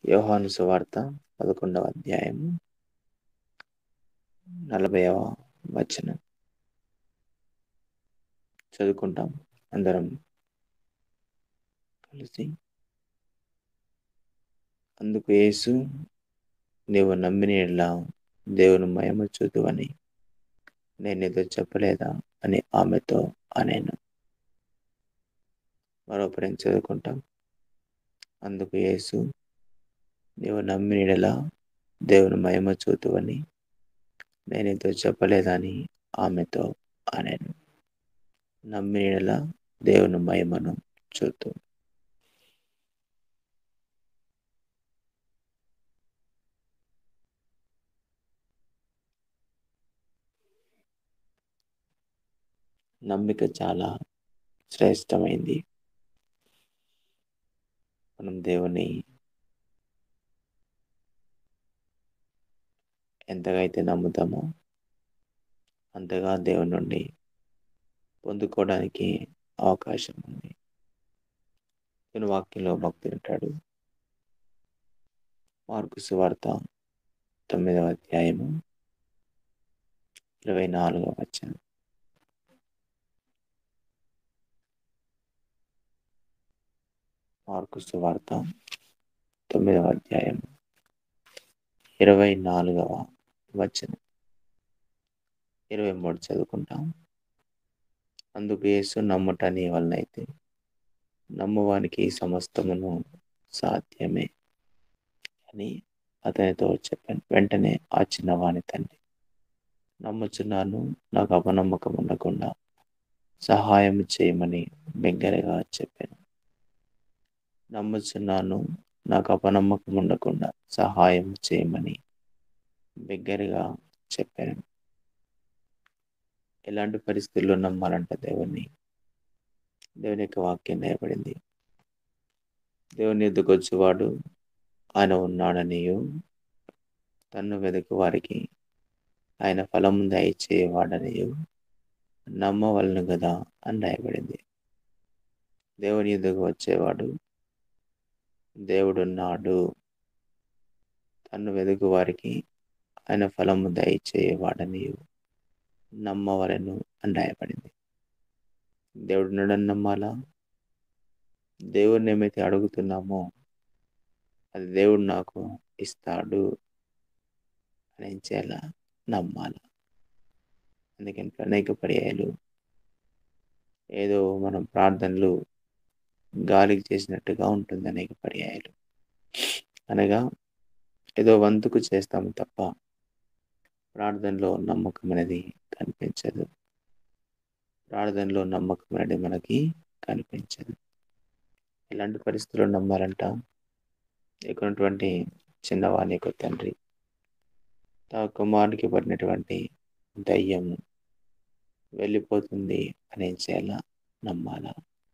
యోహాను సువార్త పదకొండవ అధ్యాయము నలభైవ వచనం చదువుకుంటాం అందరం కలిసి అందుకు యేసు నీవు నమ్మిన ఎడల దేవుని మహిమ చూదువని నేను ఏదో చెప్పలేదా అని ఆమెతో అనేను మరో ప్రేమ చదువుకుంటాం అందుకు యేసు నీవు నమ్మిన ఎడల దేవుని మహిమ చూతువని నేను ఏదో చెప్పలేదని ఆమెతో అనేను నమ్మిన ఎడల దేవుని మహిమను చూతు నమ్మిక చాలా శ్రేష్టమైంది మనం దేవుని ఎంతగా అయితే నమ్ముతామో అంతగా దేవుని నుండి పొందుకోవడానికి అవకాశం ఉంది నేను వాక్యంలో భక్తుడు ఉంటాడు మార్కు సువార్త తొమ్మిదవ అధ్యాయము ఇరవై నాలుగవ వచ్చాను మార్కు సువార్త తొమ్మిదవ అధ్యాయం ఇరవై నాలుగవ వచనం ఇరవై మూడు చదువుకుంటాం అందుకు యేసు నమ్ముట నీ వలనైతే నమ్మువానికి సమస్తమును సాధ్యమే అని అతనితో చెప్పాను వెంటనే ఆ చిన్నవాని తండ్రి నమ్ముచున్నాను నాకు అపనమ్మకం ఉండకుండా సహాయం చేయమని బిగ్గరగా చెప్పాను నమ్ముచున్నాను నాకు అపనమ్మకం ఉండకుండా సహాయం చేయమని బిగ్గరగా చెప్పాను ఎలాంటి పరిస్థితుల్లో నమ్మాలంట దేవుని దేవుని యొక్క వాక్యం నేయబడింది దేవుని ఎద్దుకు వచ్చేవాడు ఆయన ఉన్నాడనియు తన్ను వెతుకు వారికి ఆయన ఫలం దయచేయవాడనియు నమ్మవలను కదా అని రాయబడింది దేవుని ఎద్దుకు వచ్చేవాడు దేవుడున్నాడు తన్ను వెదుగు వారికి ఆయన ఫలము దయచేయవాడని నమ్మవలను అని రాయబడింది దేవుడున్నాడని నమ్మాలా దేవుడిని ఏమైతే అడుగుతున్నామో అది దేవుడు నాకు ఇస్తాడు అని ఏం చేయాలా నమ్మాల ఎందుకంటే అనేక పర్యాయాలు ఏదో మనం ప్రార్థనలు గాలికి చేసినట్టుగా ఉంటుంది అనేక పర్యాయాలు అనగా ఏదో వంతుకు చేస్తాము తప్ప ప్రార్థనలో నమ్మకం అనేది కనిపించదు ప్రార్థనలో నమ్మకం అనేది మనకి కనిపించదు ఇలాంటి పరిస్థితుల్లో నమ్మాలంట ఎక్కున్నటువంటి చిన్నవాని యొక్క తండ్రి తన కుమారునికి పడినటువంటి దయ్యము వెళ్ళిపోతుంది అని ఏం చేయాలా నమ్మాలా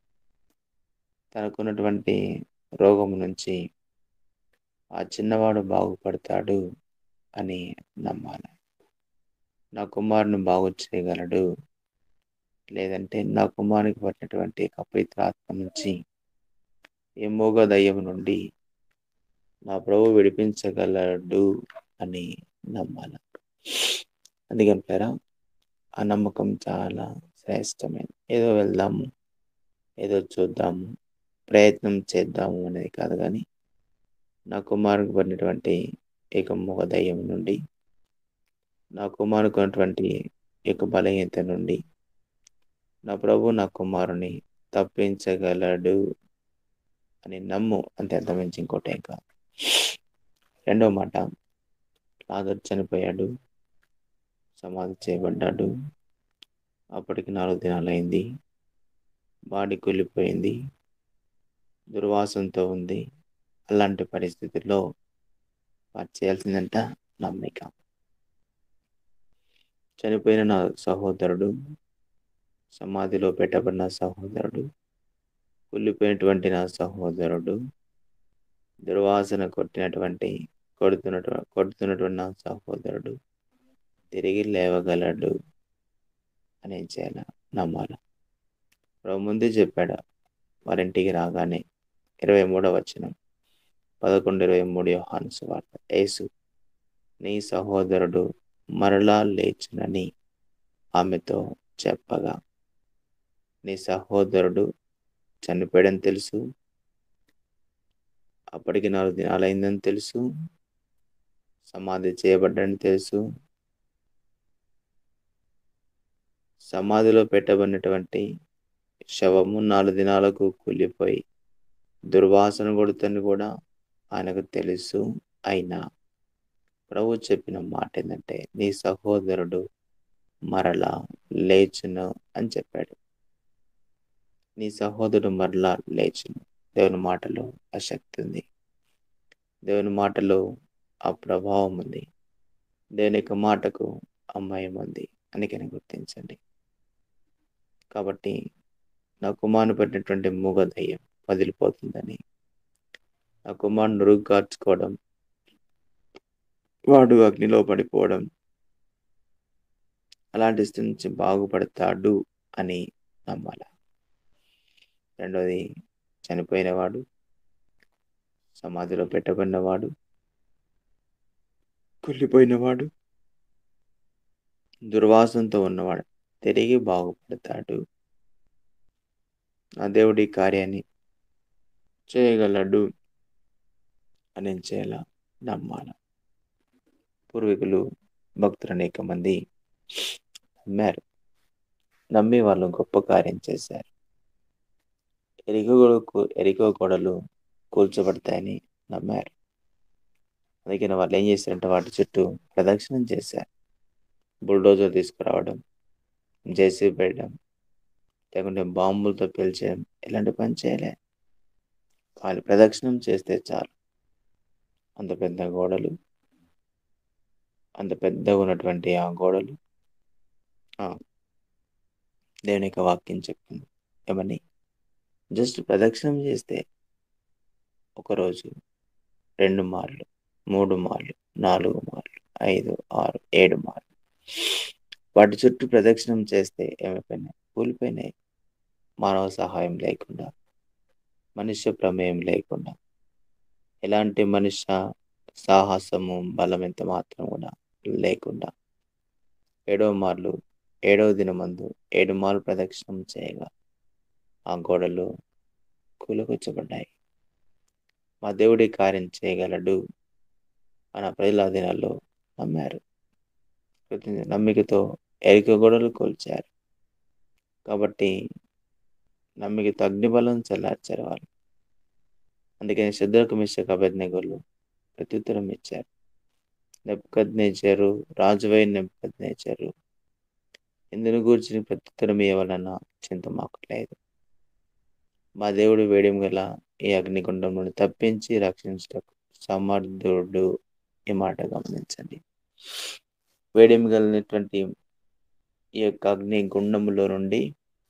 తనకున్నటువంటి రోగం నుంచి ఆ చిన్నవాడు బాగుపడతాడు అని నమ్మాలి నా కుమారుని బాగు చేయగలడు లేదంటే నా కుమారునికి పట్టినటువంటి కపవిత్రాత్మ నుంచి ఏ మోగ దయ్యం నుండి నా ప్రభు విడిపించగలడు అని నమ్మాలి అందుకంటారా ఆ నమ్మకం చాలా శ్రేష్టమైనది ఏదో వెళ్దాము ఏదో చూద్దాము ప్రయత్నం చేద్దాము అనేది కాదు కానీ నా కుమారునికి పడినటువంటి ఏకమొక దయ్యం నుండి నా కుమారుకు ఉన్నటువంటి యొక్క బలహీనత నుండి నా ప్రభు నా కుమారుని తప్పించగలడు అని నమ్ము అంతే అంతమించి ఇంకోటే కాదు రెండవ మాట లాజర్ చనిపోయాడు సమాధి చేయబడ్డాడు అప్పటికి నాలుగు దినాలైంది బాడీ కూలిపోయింది దుర్వాసనతో ఉంది అలాంటి పరిస్థితుల్లో వారు చేయాల్సిందంట నమ్మిక చనిపోయిన నా సహోదరుడు సమాధిలో పెట్టబడిన సహోదరుడు కుళ్ళిపోయినటువంటి నా సహోదరుడు దుర్వాసన కొట్టినటువంటి కొడుతున్నటు కొడుతున్నటువంటి నా సహోదరుడు తిరిగి లేవగలడు అని ఏం చేయాల నమ్మాల ప్రభు ముందే చెప్పాడు వారింటికి రాగానే ఇరవై మూడవ వచనం పదకొండు ఇరవై మూడు యోహాను సువార్త యేసు నీ సహోదరుడు మరలా లేచునని ఆమెతో చెప్పగా నీ సహోదరుడు చనిపోయాడని తెలుసు అప్పటికి నాలుగు దినాలైందని తెలుసు సమాధి చేయబడ్డని తెలుసు సమాధిలో పెట్టబడినటువంటి శవము నాలుగు దినాలకు కూలిపోయి దుర్వాసన కొడుతుంది కూడా ఆయనకు తెలుసు అయినా ప్రభు చెప్పిన మాట ఏంటంటే నీ సహోదరుడు మరలా లేచును అని చెప్పాడు నీ సహోదరుడు మరలా లేచును దేవుని మాటలో ఆ శక్తి ఉంది దేవుని మాటలో ఆ ప్రభావం ఉంది దేవుని యొక్క మాటకు అమ్మాయం ఉంది అని గుర్తించండి కాబట్టి నా కుమారుని పెట్టినటువంటి మూగ దయ్యం వదిలిపోతుందని నా కుమారుని నురుగ్గార్చుకోవడం వాడు అగ్నిలో పడిపోవడం అలాంటి స్థితి నుంచి బాగుపడతాడు అని నమ్మాల రెండోది చనిపోయినవాడు సమాధిలో పెట్టబడినవాడు కుళ్ళిపోయినవాడు దుర్వాసంతో ఉన్నవాడు తిరిగి బాగుపడతాడు ఆ దేవుడి కార్యాన్ని చేయగలడు అని చేయాల నమ్మాల పూర్వీకులు భక్తులు అనేక మంది నమ్మారు నమ్మి వాళ్ళు గొప్ప కార్యం చేశారు ఎరికో ఎరికో గోడలు కూల్చబడతాయని నమ్మారు అందుకని వాళ్ళు ఏం చేశారంటే వాటి చుట్టూ ప్రదక్షిణం చేశారు బుల్డోజర్ తీసుకురావడం జేసీ పెట్టడం లేకుంటే బాంబులతో పేల్చేయడం ఇలాంటి పని చేయలే వాళ్ళు ప్రదక్షిణం చేస్తే చాలు అంత పెద్ద గోడలు అంత పెద్దగా ఉన్నటువంటి ఆ గోడలు దేవుని యొక్క వాక్యం చెప్తుంది ఏమని జస్ట్ ప్రదక్షిణం చేస్తే ఒకరోజు రెండు మార్లు మూడు మార్లు నాలుగు మార్లు ఐదు ఆరు ఏడు మార్లు వాటి చుట్టూ ప్రదక్షిణం చేస్తే ఏమైపోయినాయి కూలిపోయినాయి మానవ సహాయం లేకుండా మనుష్య ప్రమేయం లేకుండా ఎలాంటి మనుష్య సాహసము బలం ఎంత మాత్రం కూడా లేకుండా ఏడవ మార్లు ఏడవ దినమందు ఏడు మార్లు ప్రదక్షిణం చేయగా ఆ గోడలు కూలకొచ్చబడ్డాయి మా దేవుడి కార్యం చేయగలడు అని ప్రజల దినాల్లో నమ్మారు నమ్మికతో ఎరిక గోడలు కూల్చారు కాబట్టి నమ్మికతో అగ్నిబలం చల్లార్చారు వాళ్ళు అందుకని శుద్ధకు మిశ్రక అభజ్ఞగోళ్ళు ప్రత్యుత్తరం ఇచ్చారు నెప్పుకద్నేచారు రాజువై నెప్పుకద్నేచారు ఇందును గూర్చిన ప్రత్యుత్తరం ఇవ్వాలన్న చింత మాకు లేదు మా దేవుడు వేడియం గల ఈ అగ్నిగుండం నుండి తప్పించి రక్షించటకు సమర్థుడు ఈ మాట గమనించండి వేడియం గలనటువంటి ఈ యొక్క అగ్ని గుండములో నుండి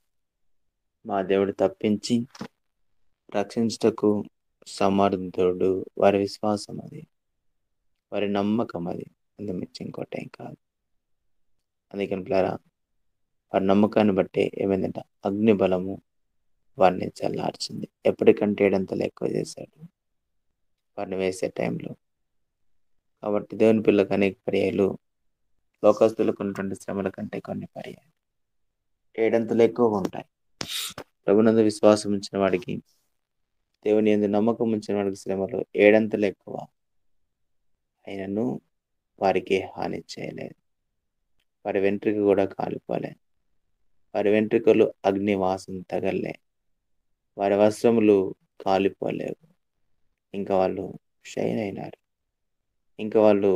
మా దేవుడు తప్పించి రక్షించటకు సమర్థుడు వారి విశ్వాసం అది వారి నమ్మకం అది అందుమించి ఇంకోటి ఏం కాదు అందుకని పిల్లరా వారి నమ్మకాన్ని బట్టి ఏమైందంటే అగ్ని బలము వారిని చల్లార్చింది ఎప్పటికంటే ఏడంతలు ఎక్కువ చేశాడు వారిని వేసే టైంలో కాబట్టి దేవుని పిల్లలకు అనేక పర్యాయాలు లోకస్తులకు ఉన్నటువంటి శ్రమల కంటే కొన్ని పర్యాయాలు ఏడంతలు ఎక్కువగా ఉంటాయి ప్రభునందు విశ్వాసం ఉంచిన వాడికి దేవుని ఎందు నమ్మకం ఉంచిన వాడికి శ్రమలు ఏడంతలు ఎక్కువ అయినను వారికి హాని చేయలేదు వారి వెంట్రుక కూడా కాలిపోలే వారి వెంట్రుకలు అగ్నివాసం తగలే వారి వస్త్రములు కాలిపోలేవు ఇంకా వాళ్ళు షైన్ అయినారు ఇంకా వాళ్ళు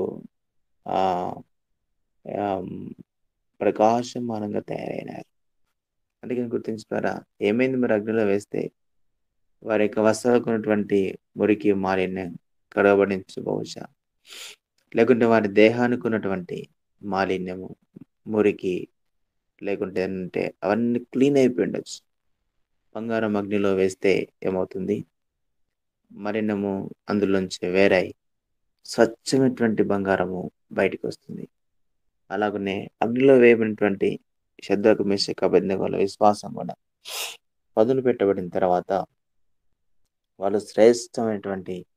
ప్రకాశమానంగా తయారైనారు అందుకని గుర్తించుతారా ఏమైంది మరి అగ్నిలో వేస్తే వారి యొక్క వస్త్రాలకు ఉన్నటువంటి మురికి మాలిన్యం కడగబడించు బహుశా లేకుంటే వారి దేహానికి ఉన్నటువంటి మాలిన్యము మురికి లేకుంటే అంటే అవన్నీ క్లీన్ అయిపోయి ఉండొచ్చు బంగారం అగ్నిలో వేస్తే ఏమవుతుంది మరిన్నము అందులోంచి వేరై స్వచ్ఛమైనటువంటి బంగారము బయటకు వస్తుంది అలాగనే అగ్నిలో వేయబడినటువంటి శబ్దకు మిషక్ అభిజ్ఞల విశ్వాసం కూడా పదును పెట్టబడిన తర్వాత వాళ్ళు శ్రేష్టమైనటువంటి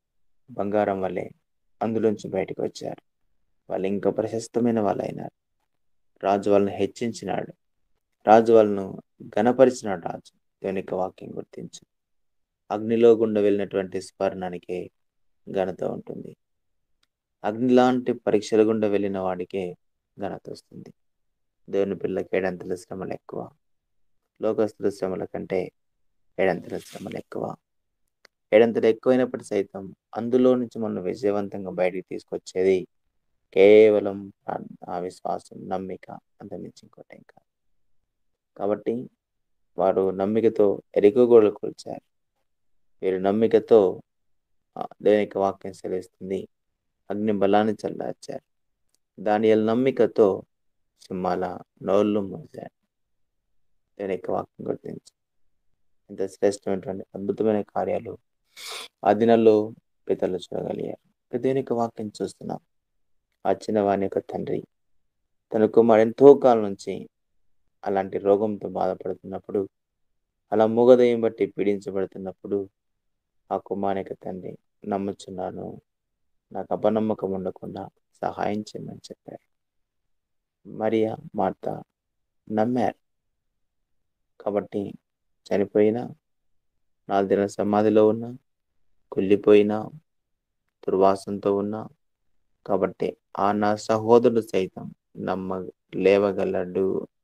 బంగారం వలె అందులోంచి బయటకు వచ్చారు వాళ్ళు ఇంకా ప్రశస్తమైన వాళ్ళు అయినారు రాజు వాళ్ళని హెచ్చించినాడు రాజు వాళ్ళను ఘనపరిచినాడు రాజు దేవుని యొక్క వాక్యం గుర్తించి అగ్నిలో గుండా వెళ్ళినటువంటి స్వర్ణానికే ఘనత ఉంటుంది అగ్ని లాంటి పరీక్షల గుండా వెళ్ళిన వాడికే ఘనత వస్తుంది దేవుని పిల్లకి ఏడంతల శ్రమలు ఎక్కువ లోకస్తుల శ్రమల కంటే ఏడంతల శ్రమలు ఎక్కువ ఏడంతలు ఎక్కువైనప్పటి సైతం అందులో నుంచి మనం విజయవంతంగా బయటికి తీసుకొచ్చేది కేవలం ఆ విశ్వాసం నమ్మిక అంతమించి ఇంకోటి ఇంకా కాబట్టి వారు నమ్మికతో ఎరికో గోడలు కూల్చారు వీరు నమ్మికతో దేవుని యొక్క వాక్యం సెలవిస్తుంది అగ్ని బలాన్ని చల్లార్చారు దాని నమ్మికతో సింహాల నోళ్ళు మోసారు దేవుని యొక్క వాక్యం గుర్తించి ఇంత శ్రేష్టమైనటువంటి అద్భుతమైన కార్యాలు ఆ దినాల్లో పితలు చూడగలిగారు దేవుని యొక్క వాక్యం చూస్తున్నాం ఆ చిన్నవాని యొక్క తండ్రి తన కుమారు ఎంతో కాలం నుంచి అలాంటి రోగంతో బాధపడుతున్నప్పుడు అలా మూగదయం బట్టి పీడించబడుతున్నప్పుడు ఆ కుమారి యొక్క తండ్రి నమ్ముచున్నాను నాకు అపనమ్మకం ఉండకుండా సహాయం చేయమని చెప్పారు మరియా మార్త నమ్మారు కాబట్టి చనిపోయినా నాలుగు దిన సమాధిలో ఉన్నా కుళ్ళిపోయినా దుర్వాసంతో ఉన్నా కాబట్టి ఆ నా సహోదరుడు సైతం నమ్మ లేవగలడు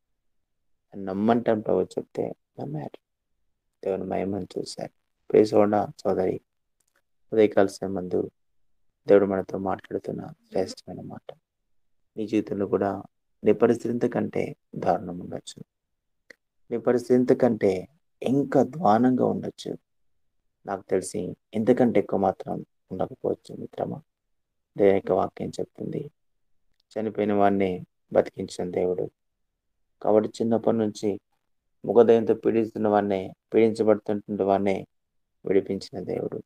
నమ్మంటాం ప్రభు చెప్తే నమ్మారు దేవుని మహిమను చూశారు ప్రేసోడ సోదరి ఉదయకాల మందు దేవుడు మనతో మాట్లాడుతున్న శ్రేష్టమైన మాట నీ జీవితంలో కూడా నీ పరిస్థితి ఇంతకంటే దారుణం ఉండొచ్చు నీ పరిస్థితి ఇంతకంటే ఇంకా ద్వానంగా ఉండొచ్చు నాకు తెలిసి ఇంతకంటే ఎక్కువ మాత్రం ఉండకపోవచ్చు మిత్రమా దేవుని యొక్క వాక్యం చెప్తుంది చనిపోయిన వాడిని బతికించిన దేవుడు కాబట్టి చిన్నప్పటి నుంచి ముఖదయంతో పీడిస్తున్న వాడినే పీడించబడుతుంటున్న వాడినే విడిపించిన దేవుడు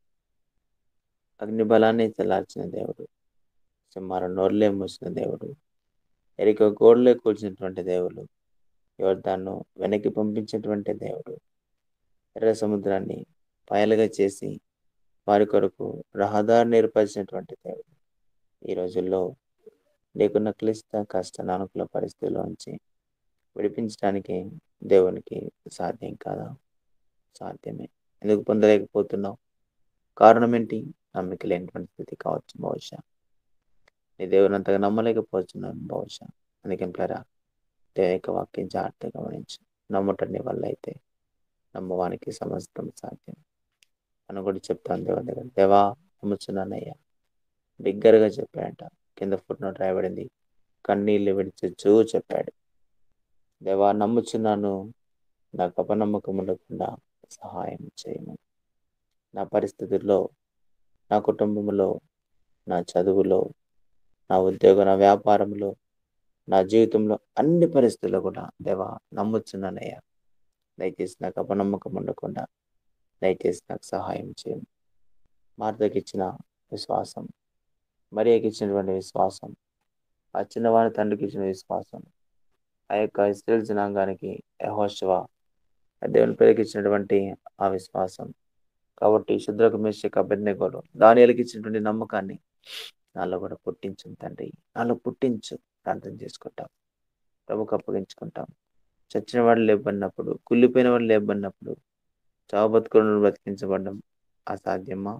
అగ్ని బలాన్ని చల్లార్చిన దేవుడు సింహార నోర్లే మూసిన దేవుడు ఎరిక గోడలే కూల్చినటువంటి దేవుడు యోర్దాన్ని వెనక్కి పంపించినటువంటి దేవుడు ఎర్ర సముద్రాన్ని పాయలుగా చేసి వారి కొరకు రహదారిని ఏర్పరిచినటువంటి దేవుడు ఈ రోజుల్లో నీకున్న క్లిష్ట కష్ట నానుకుల పరిస్థితుల్లోంచి విడిపించడానికి దేవునికి సాధ్యం కాదా సాధ్యమే ఎందుకు పొందలేకపోతున్నావు కారణం ఏంటి నమ్మిక లేనిటువంటి స్థితి కావచ్చు బహుశా నీ దేవుని అంతగా నమ్మలేకపోతున్నాను బహుశా అందుకంటారా దేవుని యొక్క వాక్యం జాగ్రత్తగా గమనించు నమ్మటం నీ వల్ల అయితే నమ్మవానికి సమస్తం సాధ్యం అని కూడా చెప్తాను దేవుని దగ్గర దేవా నమ్ముచున్నానయ్యా బిగ్గరగా చెప్పాడంట కింద ఫుట్ నోట్ రాయబడింది కన్నీళ్ళు విడిచచ్చు చెప్పాడు దేవా నమ్ముచున్నాను నాకు అపనమ్మకం ఉండకుండా సహాయం చేయము నా పరిస్థితుల్లో నా కుటుంబంలో నా చదువులో నా ఉద్యోగం నా వ్యాపారంలో నా జీవితంలో అన్ని పరిస్థితుల్లో కూడా దేవా నమ్ముచున్నానయ్యా దయచేసి నాకు అపనమ్మకం ఉండకుండా దయచేసి నాకు సహాయం చేయము మార్తకి ఇచ్చిన విశ్వాసం మరియకి ఇచ్చినటువంటి విశ్వాసం ఆ చిన్నవాడి తండ్రికి ఇచ్చిన విశ్వాసం ఆ యొక్క ఇస్రాయల్ జనాంగానికి యహోశివ దేవుని పేరుకి ఇచ్చినటువంటి ఆ విశ్వాసం కాబట్టి శుద్రకు మేషక్ అభ్యర్థనగోలు దానియాలకి ఇచ్చినటువంటి నమ్మకాన్ని నాలో కూడా పుట్టించు తండ్రి నాలో పుట్టించు ప్రార్థన చేసుకుంటాం ప్రభుకు అప్పగించుకుంటాం చచ్చిన వాడు లేబడినప్పుడు కుళ్ళిపోయిన వాడు లేబడినప్పుడు చావు బతుకులను బ్రతికించబడడం అసాధ్యమా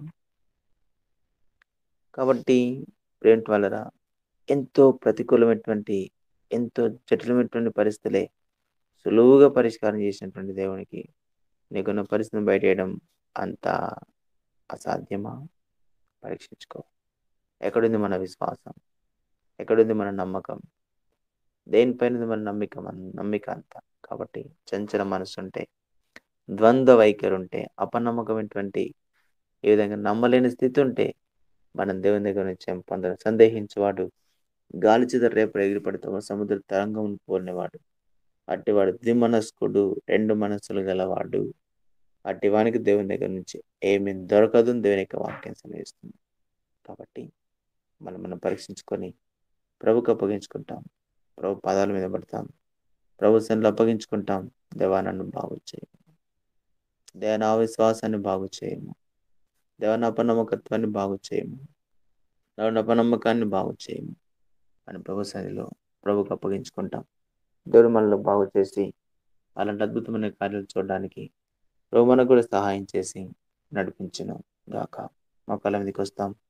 కాబట్టి ప్రేంట్ వలన ఎంతో ప్రతికూలమైనటువంటి ఎంతో జటిలమైనటువంటి పరిస్థితులే సులువుగా పరిష్కారం చేసినటువంటి దేవునికి నీకున్న పరిస్థితిని బయటేయడం అంత అసాధ్యమా పరీక్షించుకో ఎక్కడుంది మన విశ్వాసం ఎక్కడుంది మన నమ్మకం దేనిపైన మన నమ్మిక మన నమ్మిక అంత కాబట్టి చంచల మనసు ఉంటే ద్వంద్వ వైఖరి ఉంటే అపనమ్మకమైనటువంటి ఈ విధంగా నమ్మలేని స్థితి ఉంటే మనం దేవుని దగ్గర నుంచి పొందడం సందేహించేవాడు గాలి చేత రేపు ఎగిరిపడతావు సముద్ర తరంగం పోలినవాడు అట్టివాడు ద్విమనస్కుడు రెండు మనస్సులు గలవాడు అట్టివానికి దేవుని దగ్గర నుంచి ఏమి దొరకదు దేవుని యొక్క వాక్యం సెలవిస్తుంది కాబట్టి మనం మనం పరీక్షించుకొని ప్రభుకు అప్పగించుకుంటాం ప్రభు పాదాల మీద పడతాం ప్రభు సన్నిలో అప్పగించుకుంటాం దేవా నన్ను బాగు చేయము దేవా నా విశ్వాసాన్ని బాగు చేయము దేవన అపనమ్మకత్వాన్ని బాగు చేయము దేవుని అపనమ్మకాన్ని బాగు చేయము అని ప్రభు సన్నిధిలో ప్రభుకు అప్పగించుకుంటాం దేవుడు మనలో బాగు చేసి అలాంటి అద్భుతమైన కార్యాలు చూడడానికి ప్రభు మనకు కూడా సహాయం చేసి నడిపించును గాక మా కళ్ళ మీదకి వస్తాం